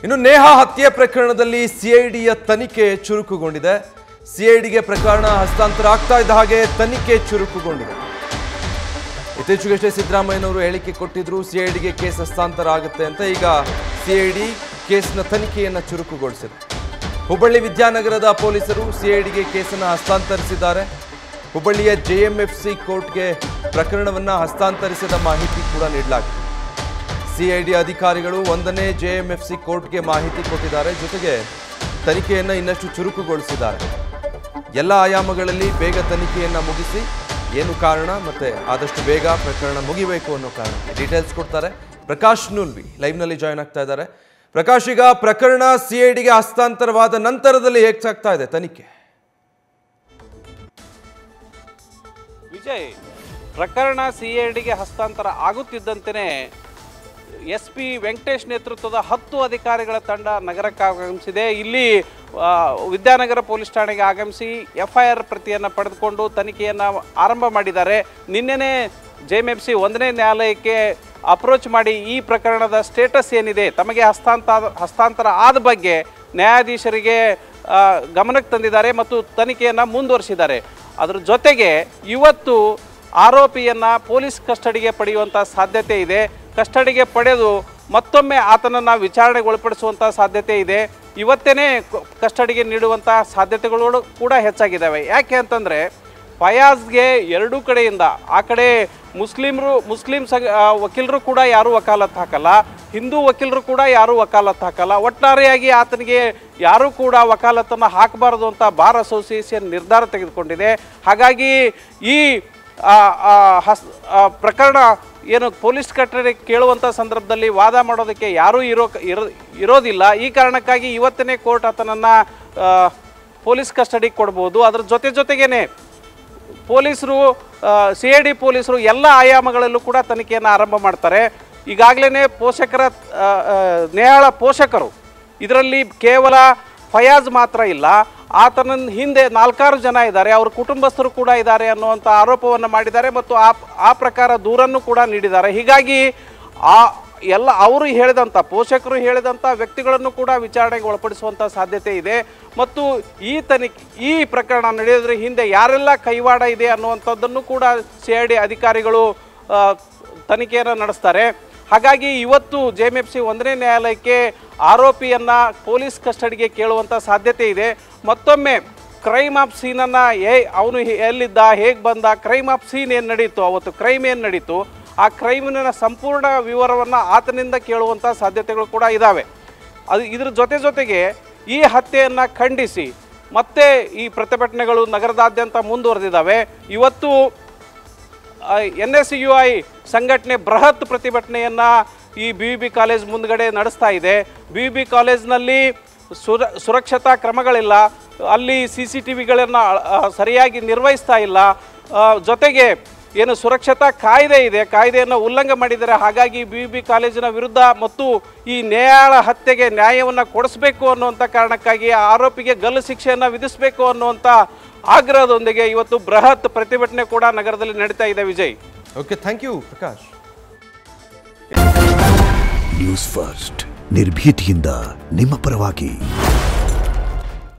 ಇನ್ನು ನೇಹಾ ಹತ್ಯೆ ಪ್ರಕರಣದಲ್ಲಿ ಸಿಐಡಿಯ ತನಿಖೆ ಚುರುಕುಗೊಂಡಿದೆ ಸಿಐಡಿಗೆ ಪ್ರಕರಣ ಹಸ್ತಾಂತರ ಆಗ್ತಾ ಇದ್ದ ಹಾಗೆ ತನಿಖೆ ಚುರುಕುಗೊಂಡಿದೆ ಇತ್ತೀಚೆಗಷ್ಟೇ ಸಿದ್ದರಾಮಯ್ಯನವರು ಹೇಳಿಕೆ ಕೊಟ್ಟಿದ್ರು ಸಿಐಡಿಗೆ ಕೇಸ್ ಹಸ್ತಾಂತರ ಆಗುತ್ತೆ ಅಂತ ಈಗ ಸಿಐಡಿ ಕೇಸ್ನ ತನಿಖೆಯನ್ನು ಚುರುಕುಗೊಳಿಸಿದೆ ಹುಬ್ಬಳ್ಳಿ ವಿದ್ಯಾನಗರದ ಪೊಲೀಸರು ಸಿಐಡಿಗೆ ಕೇಸನ್ನು ಹಸ್ತಾಂತರಿಸಿದ್ದಾರೆ ಹುಬ್ಬಳ್ಳಿಯ ಜೆಎಂಎಫ್ಸಿ ಕೋರ್ಟ್ಗೆ ಪ್ರಕರಣವನ್ನು ಹಸ್ತಾಂತರಿಸಿದ ಮಾಹಿತಿ ಕೂಡ ನೀಡಲಾಗಿದೆ ಸಿಐಡಿ ಅಧಿಕಾರಿಗಳು ಒಂದನೇ ಜೆಎಂಎಫ್ಸಿ ಕೋರ್ಟ್ಗೆ ಮಾಹಿತಿ ಕೊಟ್ಟಿದ್ದಾರೆ ಜೊತೆಗೆ ತನಿಖೆಯನ್ನು ಇನ್ನಷ್ಟು ಚುರುಕುಗೊಳಿಸಿದ್ದಾರೆ ಎಲ್ಲ ಆಯಾಮಗಳಲ್ಲಿ ಬೇಗ ತನಿಖೆಯನ್ನು ಮುಗಿಸಿ ಏನು ಕಾರಣ ಮತ್ತೆ ಆದಷ್ಟು ಬೇಗ ಪ್ರಕರಣ ಮುಗಿಬೇಕು ಅನ್ನೋ ಕಾರಣಕ್ಕೆ ಡೀಟೇಲ್ಸ್ ಕೊಡ್ತಾರೆ ಪ್ರಕಾಶ್ ನೂಲ್ವಿ ಲೈವ್ನಲ್ಲಿ ಜಾಯ್ನ್ ಆಗ್ತಾ ಇದ್ದಾರೆ ಪ್ರಕಾಶ್ ಈಗ ಪ್ರಕರಣ ಸಿಐಡಿಗೆ ಹಸ್ತಾಂತರವಾದ ನಂತರದಲ್ಲಿ ಹೇಗೆ ಸಾಗ್ತಾ ಇದೆ ತನಿಖೆ ವಿಜಯ್ ಪ್ರಕರಣ ಸಿ ಡಿಗೆ ಹಸ್ತಾಂತರ ಆಗುತ್ತಿದ್ದಂತೆಯೇ ಎಸ್ ಪಿ ವೆಂಕಟೇಶ್ ನೇತೃತ್ವದ ಹತ್ತು ಅಧಿಕಾರಿಗಳ ತಂಡ ನಗರಕ್ಕೆ ಆಗಮಿಸಿದೆ ಇಲ್ಲಿ ಆ, ವಿದ್ಯಾನಗರ ಪೊಲೀಸ್ ಠಾಣೆಗೆ ಆಗಮಿಸಿ ಎಫ್ ಐ ಆರ್ ಪ್ರತಿಯನ್ನು ಪಡೆದುಕೊಂಡು ತನಿಖೆಯನ್ನು ಆರಂಭ ಮಾಡಿದ್ದಾರೆ ನಿನ್ನೆನೇ ಜೆ ಎಮ್ ಎಫ್ ಸಿ ಒಂದನೇ ನ್ಯಾಯಾಲಯಕ್ಕೆ ಅಪ್ರೋಚ್ ಮಾಡಿ ಈ ಪ್ರಕರಣದ ಸ್ಟೇಟಸ್ ಏನಿದೆ ತಮಗೆ ಹಸ್ತಾಂತರ ಹಸ್ತಾಂತರ ಆದ ಬಗ್ಗೆ ನ್ಯಾಯಾಧೀಶರಿಗೆ ಆ, ಗಮನಕ್ಕೆ ತಂದಿದ್ದಾರೆ ಮತ್ತು ತನಿಖೆಯನ್ನು ಮುಂದುವರಿಸಿದ್ದಾರೆ ಅದರ ಜೊತೆಗೆ ಇವತ್ತು ಆರೋಪಿಯನ್ನು ಪೊಲೀಸ್ ಕಸ್ಟಡಿಗೆ ಪಡೆಯುವಂಥ ಸಾಧ್ಯತೆ ಇದೆ ಕಸ್ಟಡಿಗೆ ಪಡೆದು ಮತ್ತೊಮ್ಮೆ ಆತನನ್ನು ವಿಚಾರಣೆಗೆ ಒಳಪಡಿಸುವಂಥ ಸಾಧ್ಯತೆ ಇದೆ ಇವತ್ತೇ ಕಸ್ಟಡಿಗೆ ನೀಡುವಂಥ ಸಾಧ್ಯತೆಗಳು ಕೂಡ ಹೆಚ್ಚಾಗಿದ್ದಾವೆ ಯಾಕೆ ಅಂತಂದರೆ ಫಯಾಜ್ಗೆ ಎರಡೂ ಕಡೆಯಿಂದ ಆ ಕಡೆ ಮುಸ್ಲಿಮರು ಮುಸ್ಲಿಂ ಸಂಘ ಆ, ವಕೀಲರು ಕೂಡ ಯಾರೂ ವಕಾಲತ್ ಹಾಕಲ್ಲ ಹಿಂದೂ ವಕೀಲರು ಕೂಡ ಯಾರೂ ವಕಾಲತ್ ಹಾಕಲ್ಲ ಒಟ್ಟಾರೆಯಾಗಿ ಆತನಿಗೆ ಯಾರೂ ಕೂಡ ವಕಾಲತ್ತನ್ನು ಹಾಕಬಾರದು ಅಂತ ಬಾರ್ ಅಸೋಸಿಯೇಷನ್ ನಿರ್ಧಾರ ತೆಗೆದುಕೊಂಡಿದೆ ಹಾಗಾಗಿ ಈ ಆ, ಆ, ಹಸ್ ಆ, ಪ್ರಕರಣ ಏನು ಪೊಲೀಸ್ ಕಟ್ಟಡ ಕೇಳುವಂಥ ಸಂದರ್ಭದಲ್ಲಿ ವಾದ ಮಾಡೋದಕ್ಕೆ ಯಾರೂ ಇರೋ ಇರೋ- ಇರೋದಿಲ್ಲ ಈ ಕಾರಣಕ್ಕಾಗಿ ಇವತ್ತನೇ ಕೋರ್ಟ್ ಆತನನ್ನು ಪೊಲೀಸ್ ಕಸ್ಟಡಿಗೆ ಕೊಡ್ಬೋದು ಅದ್ರ ಜೊತೆ ಜೊತೆಗೇನೆ ಪೊಲೀಸರು ಸಿ ಐ ಡಿ ಪೊಲೀಸರು ಎಲ್ಲ ಆಯಾಮಗಳಲ್ಲೂ ಕೂಡ ತನಿಖೆಯನ್ನು ಆರಂಭ ಮಾಡ್ತಾರೆ ಈಗಾಗಲೇ ಪೋಷಕರ ಆ, ಆ, ನೇಹಾಳ ಪೋಷಕರು ಇದರಲ್ಲಿ ಕೇವಲ ಫಯಾಜ್ ಮಾತ್ರ ಇಲ್ಲ ಆತನ ಹಿಂದೆ ನಾಲ್ಕಾರು ಜನ ಇದ್ದಾರೆ ಅವ್ರ ಕುಟುಂಬಸ್ಥರು ಕೂಡ ಇದ್ದಾರೆ ಅನ್ನುವಂಥ ಆರೋಪವನ್ನು ಮಾಡಿದ್ದಾರೆ ಮತ್ತು ಆ ಆ ಪ್ರಕಾರ ದೂರನ್ನು ಕೂಡ ನೀಡಿದ್ದಾರೆ ಹೀಗಾಗಿ ಆ ಎಲ್ಲ ಅವರು ಹೇಳಿದಂಥ ಪೋಷಕರು ಹೇಳಿದಂಥ ವ್ಯಕ್ತಿಗಳನ್ನು ಕೂಡ ವಿಚಾರಣೆಗೆ ಒಳಪಡಿಸುವಂಥ ಸಾಧ್ಯತೆ ಇದೆ ಮತ್ತು ಈ ತನಿಖೆ ಈ ಪ್ರಕರಣ ನಡೆಯೋದ್ರ ಹಿಂದೆ ಯಾರೆಲ್ಲ ಕೈವಾಡ ಇದೆ ಅನ್ನುವಂಥದ್ದನ್ನು ಕೂಡ ಸಿ ಐ ಡಿ ಅಧಿಕಾರಿಗಳು ಆ, ತನಿಖೆಯನ್ನು ನಡೆಸ್ತಾರೆ ಹಾಗಾಗಿ ಇವತ್ತು ಜೆ ಎಮ್ ಎಫ್ ಸಿ ಒಂದನೇ ನ್ಯಾಯಾಲಯಕ್ಕೆ ಆರೋಪಿಯನ್ನು ಪೊಲೀಸ್ ಕಸ್ಟಡಿಗೆ ಕೇಳುವಂಥ ಸಾಧ್ಯತೆ ಇದೆ ಮತ್ತೊಮ್ಮೆ ಕ್ರೈಮ್ ಆಫ್ ಸೀನನ್ನು ಏ ಅವನು ಎಲ್ಲಿದ್ದ ಹೇಗೆ ಬಂದ ಕ್ರೈಮ್ ಆಫ್ ಸೀನ್ ಏನು ನಡೀತು ಅವತ್ತು ಕ್ರೈಮ್ ಏನು ನಡೀತು ಆ ಕ್ರೈಮಿನ ಸಂಪೂರ್ಣ ವಿವರವನ್ನು ಆತನಿಂದ ಕೇಳುವಂಥ ಸಾಧ್ಯತೆಗಳು ಕೂಡ ಇದ್ದಾವೆ ಅದು ಇದ್ರ ಜೊತೆ ಜೊತೆಗೆ ಈ ಹತ್ಯೆಯನ್ನು ಖಂಡಿಸಿ ಮತ್ತೆ ಈ ಪ್ರತಿಭಟನೆಗಳು ನಗರದಾದ್ಯಂತ ಮುಂದುವರೆದಿದ್ದಾವೆ ಇವತ್ತು ಎನ್ ಎಸ್ ಯು ಐ ಸಂಘಟನೆ ಬೃಹತ್ ಪ್ರತಿಭಟನೆಯನ್ನು ಈ ಬಿ ಬಿ ಕಾಲೇಜ್ ಮುಂದ್ಗಡೆ ನಡೆಸ್ತಾ ಇದೆ ಬಿ ಬಿ ಕಾಲೇಜ್ನಲ್ಲಿ ಸುರ ಸುರಕ್ಷತಾ ಕ್ರಮಗಳಿಲ್ಲ ಅಲ್ಲಿ ಸಿ ಸಿ ಟಿ ವಿಗಳನ್ನು ಸರಿಯಾಗಿ ನಿರ್ವಹಿಸ್ತಾ ಇಲ್ಲ ಆ, ಜೊತೆಗೆ ಏನು ಸುರಕ್ಷತಾ ಕಾಯ್ದೆ ಇದೆ ಕಾಯ್ದೆಯನ್ನು ಉಲ್ಲಂಘನೆ ಮಾಡಿದ್ದಾರೆ ಹಾಗಾಗಿ ಬಿ ಬಿ ಕಾಲೇಜಿನ ವಿರುದ್ಧ ಮತ್ತು ಈ ನ್ಯಾಯಾಳ ಹತ್ಯೆಗೆ ನ್ಯಾಯವನ್ನು ಕೊಡಿಸಬೇಕು ಅನ್ನುವಂಥ ಕಾರಣಕ್ಕಾಗಿ ಆ ಆರೋಪಿಗೆ ಗಲ್ಲು ಶಿಕ್ಷೆಯನ್ನು ವಿಧಿಸಬೇಕು ಅನ್ನುವಂಥ ಆಗ್ರಹದೊಂದಿಗೆ ಇವತ್ತು ಬೃಹತ್ ಪ್ರತಿಭಟನೆ ಕೂಡ ನಗರದಲ್ಲಿ ನಡೀತಾ ಇದೆ Vijay okay thank you Prakash News First ನಿರ್ಭೀತಿಯಿಂದ ನಿಮ್ಮ ಪರವಾಗಿ